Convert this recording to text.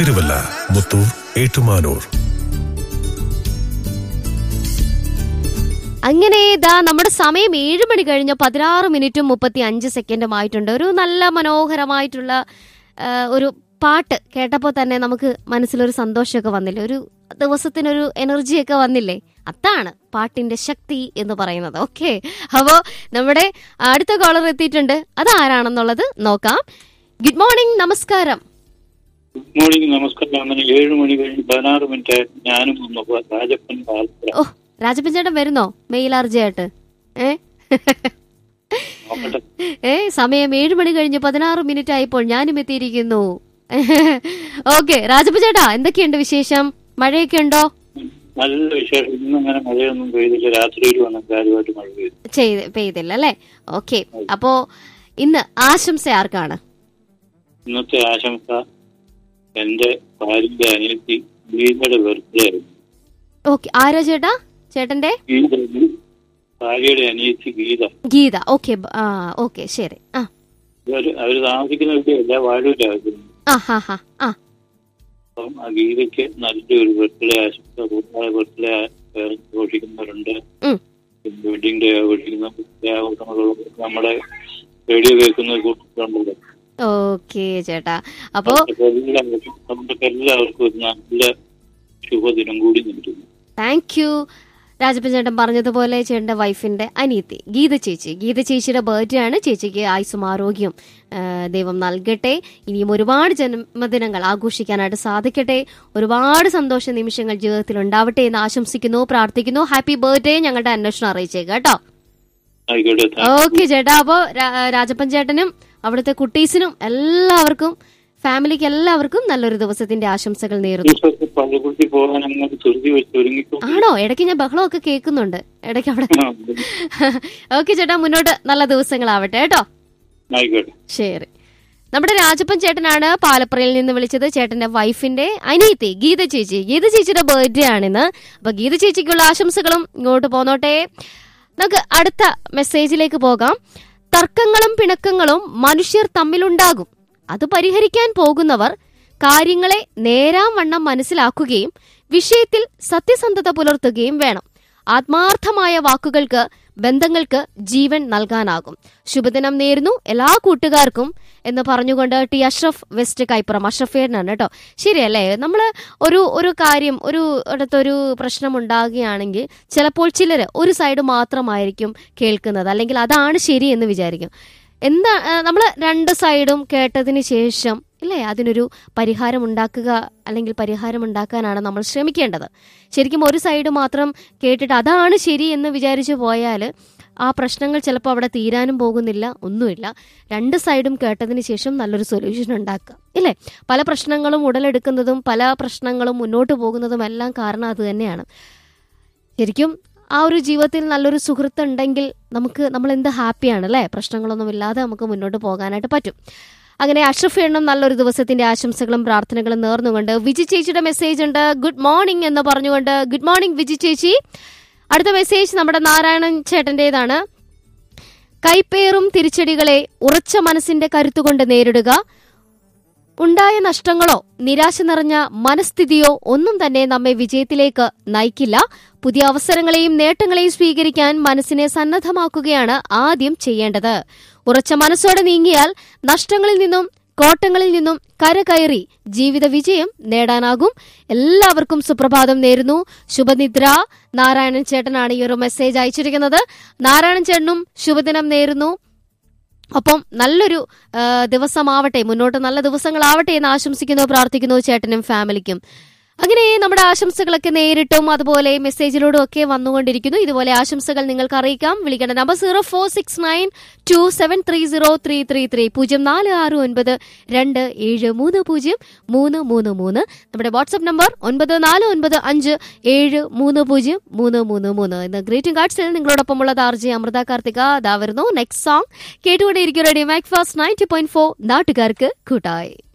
തിരുവല്ല മുത്തൂർ ഏറ്റുമാനൂർ അങ്ങനെ ഇതാ നമ്മുടെ സമയം ഏഴ് മണി കഴിഞ്ഞ പതിനാറ് മിനിറ്റും മുപ്പത്തി അഞ്ച് സെക്കൻഡും ആയിട്ടുണ്ട് ഒരു നല്ല മനോഹരമായിട്ടുള്ള ആ, ഒരു പാട്ട് കേട്ടപ്പോൾ തന്നെ നമുക്ക് മനസ്സിലൊരു സന്തോഷമൊക്കെ വന്നില്ലേ ഒരു ദിവസത്തിനൊരു എനർജിയൊക്കെ വന്നില്ലേ അതാണ് പാട്ടിന്റെ ശക്തി എന്ന് പറയുന്നത് ഓക്കെ അപ്പോൾ നമ്മുടെ അടുത്ത കോളർ എത്തിയിട്ടുണ്ട് അതാരാണെന്നുള്ളത് നോക്കാം ഗുഡ് മോർണിംഗ് നമസ്കാരം ഗുഡ് മോർണിംഗ് നമസ്കാരം അങ്ങനെ ഏഴ് മണി കഴിഞ്ഞ് പതിനാറ് മിനിറ്റ് ആയിരുന്നു ഞാനും വന്നപ്പോ രാജപ്പൻ പാലപ്പുഴ ഓ രാജപ്പൻ ചേട്ടൻ വരുന്നോ മെയിലാർജയായിട്ട് ഏ നോക്കട്ടെ ഏ സമയം ഏഴ് മണി കഴിഞ്ഞ് പതിനാറ് മിനിറ്റ് ആയപ്പോൾ ഞാനും എത്തിയിരിക്കുന്നു ഓക്കെ രാജപ്പ ചേട്ടാ എന്തൊക്കെയുണ്ട് വിശേഷം മഴയൊക്കെ ഉണ്ടോ നല്ല വിശേഷം ഇന്നും അങ്ങനെ മഴയൊന്നും പെയ്തില്ല രാത്രിയിൽ വന്ന കാര്യമായിട്ട് മഴ പെയ്തു ചെയ്ത് പെയ്തില്ല അല്ലേ ഓക്കെ അപ്പോ ഇന്ന് ആശംസ ആർക്കാണ് ഇന്നത്തെ ആശംസ എന്റെ ഭാര്യയുടെ അനിയത്തി ഗീതയുടെ ബർത്ത്ഡേ ആയിരുന്നു ഓക്കെ ആരാ ചേട്ടാ ചേട്ടന്റെ ഗീത ഭാര്യയുടെ അനിയത്തി ഗീത ഗീത ഓക്കെ ആ ഓക്കെ ശരി ആ അവര് അവര് താമസിക്കുന്ന എവിടെയല്ല വാഴൂരായിരുന്നു ആ ഹാ ഹാ ആ അപ്പം ആ ഗീതയ്ക്ക് നല്ലൊരു ബർത്ത്ഡേ ആശംസ കൂട്ടായ ബർത്ത്ഡേ ആഘോഷിക്കുന്നവരുണ്ട് ഉം. വെഡിങ് ഡേ ആഘോഷിക്കുന്ന birthday ആഘോഷങ്ങളുള്ള നമ്മുടെ റേഡിയോ കേൾക്കുന്ന കൂട്ടുകാരുണ്ടല്ലോ ഓക്കെ ചേട്ടാ അപ്പോ അവർക്ക് എല്ലാവർക്കും നമുക്ക് എല്ലാവർക്കും ഒരു നല്ല ശുഭദിനം കൂടി നൽകുന്നു താങ്ക് യു രാജപ്പൻ ചേട്ടൻ പറഞ്ഞതുപോലെ ചേട്ടന്റെ വൈഫിന്റെ അനിയത്തി ഗീത ചേച്ചി ഗീത ചേച്ചിയുടെ ബർത്ത്ഡേ ആണ് ചേച്ചിക്ക് ആയുസ്സും ആരോഗ്യം ആ, ദൈവം നൽകട്ടെ ഇനിയും ഒരുപാട് ജന്മദിനങ്ങൾ ആഘോഷിക്കാനായിട്ട് സാധിക്കട്ടെ ഒരുപാട് സന്തോഷ നിമിഷങ്ങൾ ജീവിതത്തിൽ ഉണ്ടാവട്ടെ എന്ന് ആശംസിക്കുന്നു പ്രാർത്ഥിക്കുന്നു ഹാപ്പി ബർത്ത്ഡേ ഞങ്ങളുടെ അന്വേഷണം അറിയിച്ചേക്കാം കേട്ടോ ആയിക്കോട്ടെ thank you. ഓക്കെ ചേട്ടാ അപ്പോ രാ- രാജപ്പൻ ചേട്ടനും അവിടുത്തെ കുട്ടീസിനും എല്ലാവർക്കും ഫാമിലിക്ക് എല്ലാവർക്കും നല്ലൊരു ദിവസത്തിന്റെ ആശംസകൾ നേരുന്നു ദിവസമൊക്കെ പള്ളിക്കുട്ടി പോകാൻ അങ്ങനെ ധൃതി വെച്ച് ഒരുങ്ങിക്കോ ആണോ ഇടയ്ക്ക് ഞാൻ ബഹളമൊക്കെ കേൾക്കുന്നുണ്ട് ഇടയ്ക്ക് അവിടെ ഓക്കെ ചേട്ടാ മുന്നോട്ട് നല്ല ദിവസങ്ങളാവട്ടെ കേട്ടോ ആയിക്കോട്ടെ ശരി നമ്മുടെ രാജപ്പൻ ചേട്ടനാണ് പാലപ്പുറയിൽ നിന്ന് വിളിച്ചത് ചേട്ടന്റെ വൈഫിന്റെ അനിയത്തി ഗീത ചേച്ചി ഗീത ചേച്ചിയുടെ ബർത്ത്ഡേ ആണിന്ന് അപ്പൊ ഗീത ചേച്ചിക്കുള്ള ആശംസകളും ഇങ്ങോട്ട് പോന്നോട്ടെ നമുക്ക് അടുത്ത മെസ്സേജിലേക്ക് പോകാം തർക്കങ്ങളും പിണക്കങ്ങളും മനുഷ്യർ തമ്മിലുണ്ടാകും അത് പരിഹരിക്കാൻ പോകുന്നവർ കാര്യങ്ങളെ നേരാംവണ്ണം മനസ്സിലാക്കുകയും വിഷയത്തിൽ സത്യസന്ധത പുലർത്തുകയും വേണം ആത്മാർത്ഥമായ വാക്കുകൾക്ക് ബന്ധങ്ങൾക്ക് ജീവൻ നൽകാനാകും ശുഭദിനം നേരുന്നു എല്ലാ കൂട്ടുകാർക്കും എന്ന് പറഞ്ഞുകൊണ്ട് ടി അഷ്റഫ് വെസ്റ്റ് കൈപ്പുറം അഷ്റഫേനാണ് കേട്ടോ ശരിയല്ലേ നമ്മൾ ഒരു ഒരു കാര്യം ഒരു അടുത്തൊരു പ്രശ്നം ഉണ്ടാകുകയാണെങ്കിൽ ചിലപ്പോൾ ചിലർ ഒരു സൈഡ് മാത്രമായിരിക്കും കേൾക്കുന്നത് അല്ലെങ്കിൽ അതാണ് ശരി എന്ന് വിചാരിക്കും എന്താ നമ്മൾ രണ്ട് സൈഡും കേട്ടതിന് ശേഷം ഇല്ലേ അതിനൊരു പരിഹാരം ഉണ്ടാക്കുക അല്ലെങ്കിൽ പരിഹാരം ഉണ്ടാക്കാനാണ് നമ്മൾ ശ്രമിക്കേണ്ടത് ശരിക്കും ഒരു സൈഡ് മാത്രം കേട്ടിട്ട് അതാണ് ശരി എന്ന് വിചാരിച്ചു പോയാൽ ആ പ്രശ്നങ്ങൾ ചിലപ്പോൾ അവിടെ തീരാനും പോകുന്നില്ല ഒന്നുമില്ല രണ്ട് സൈഡും കേട്ടതിന് ശേഷം നല്ലൊരു സൊല്യൂഷൻ ഉണ്ടാക്കുക ഇല്ലേ പല പ്രശ്നങ്ങളും ഉടലെടുക്കുന്നതും പല പ്രശ്നങ്ങളും മുന്നോട്ട് പോകുന്നതും എല്ലാം കാരണം അത് തന്നെയാണ് ശരിക്കും ആ ഒരു ജീവിതത്തിൽ നല്ലൊരു സുഹൃത്ത് ഉണ്ടെങ്കിൽ നമുക്ക് നമ്മൾ എന്ത് ഹാപ്പിയാണ് അല്ലേ പ്രശ്നങ്ങളൊന്നും ഇല്ലാതെ നമുക്ക് മുന്നോട്ട് പോകാനായിട്ട് പറ്റും അങ്ങനെ അഷ്റഫ് എണ്ണം നല്ലൊരു ദിവസത്തിന്റെ ആശംസകളും പ്രാർത്ഥനകളും നേർന്നുകൊണ്ട് വിജി ചേച്ചിയുടെ മെസ്സേജ് ഉണ്ട് ഗുഡ് മോർണിംഗ് എന്ന് പറഞ്ഞുകൊണ്ട് ഗുഡ് മോർണിംഗ് വിജി ചേച്ചി അടുത്ത മെസ്സേജ് നമ്മുടെ നാരായണൻ ചേട്ടന്റേതാണ് കൈപ്പേറും തിരിച്ചടികളെ ഉറച്ച മനസ്സിന്റെ കരുത്തുകൊണ്ട് നേരിടുക ഉണ്ടായ നഷ്ടങ്ങളോ നിരാശ നിറഞ്ഞ മനസ്ഥിതിയോ ഒന്നും തന്നെ നമ്മെ വിജയത്തിലേക്ക് നയിക്കില്ല പുതിയ അവസരങ്ങളെയും നേട്ടങ്ങളെയും സ്വീകരിക്കാൻ മനസ്സിനെ സന്നദ്ധമാക്കുകയാണ് ആദ്യം ചെയ്യേണ്ടത് ഉറച്ച മനസ്സോടെ നീങ്ങിയാൽ നഷ്ടങ്ങളിൽ നിന്നും കോട്ടങ്ങളിൽ നിന്നും കരകയറി ജീവിത വിജയം നേടാനാകും എല്ലാവർക്കും സുപ്രഭാതം നേരുന്നു ശുഭനിദ്ര നാരായണൻ ചേട്ടനാണ് ഈ ഒരു മെസ്സേജ് അയച്ചിരിക്കുന്നത് നാരായണൻ ചേട്ടനും ശുഭദിനം നേരുന്നു ഒപ്പം നല്ലൊരു ആ, ദിവസമാവട്ടെ മുന്നോട്ട് നല്ല ദിവസങ്ങളാവട്ടെ എന്ന് ആശംസിക്കുന്നു പ്രാർത്ഥിക്കുന്നു ചേട്ടനും ഫാമിലിക്കും അങ്ങനെ നമ്മുടെ ആശംസകളൊക്കെ നേരിട്ടും അതുപോലെ മെസ്സേജിലൂടെ ഒക്കെ വന്നുകൊണ്ടിരിക്കുന്നു ഇതുപോലെ ആശംസകൾ നിങ്ങൾക്ക് അറിയിക്കാം വിളിക്കേണ്ട number zero four six nine two seven three zero three three three പൂജ്യം നാല് ആറ് ഒൻപത് രണ്ട് ഏഴ് മൂന്ന് പൂജ്യം മൂന്ന് മൂന്ന് മൂന്ന് നമ്മുടെ വാട്സ്ആപ്പ് നമ്പർ ഒൻപത് നാല് ഒൻപത് അഞ്ച് ഏഴ് മൂന്ന് പൂജ്യം മൂന്ന് മൂന്ന് മൂന്ന് ഇന്ന് ഗ്രീറ്റിംഗ് കാർഡ്സിൽ നിങ്ങളോടൊപ്പമുള്ളത് ആർ ജെ അമൃത കാർത്തിക അതാ വരുന്നു നെക്സ്റ്റ് സോങ് കേട്ടുകൊണ്ടേയിരിക്കും radio Mac fast ninety point four നാട്ടുകാർക്ക് കൂട്ടായി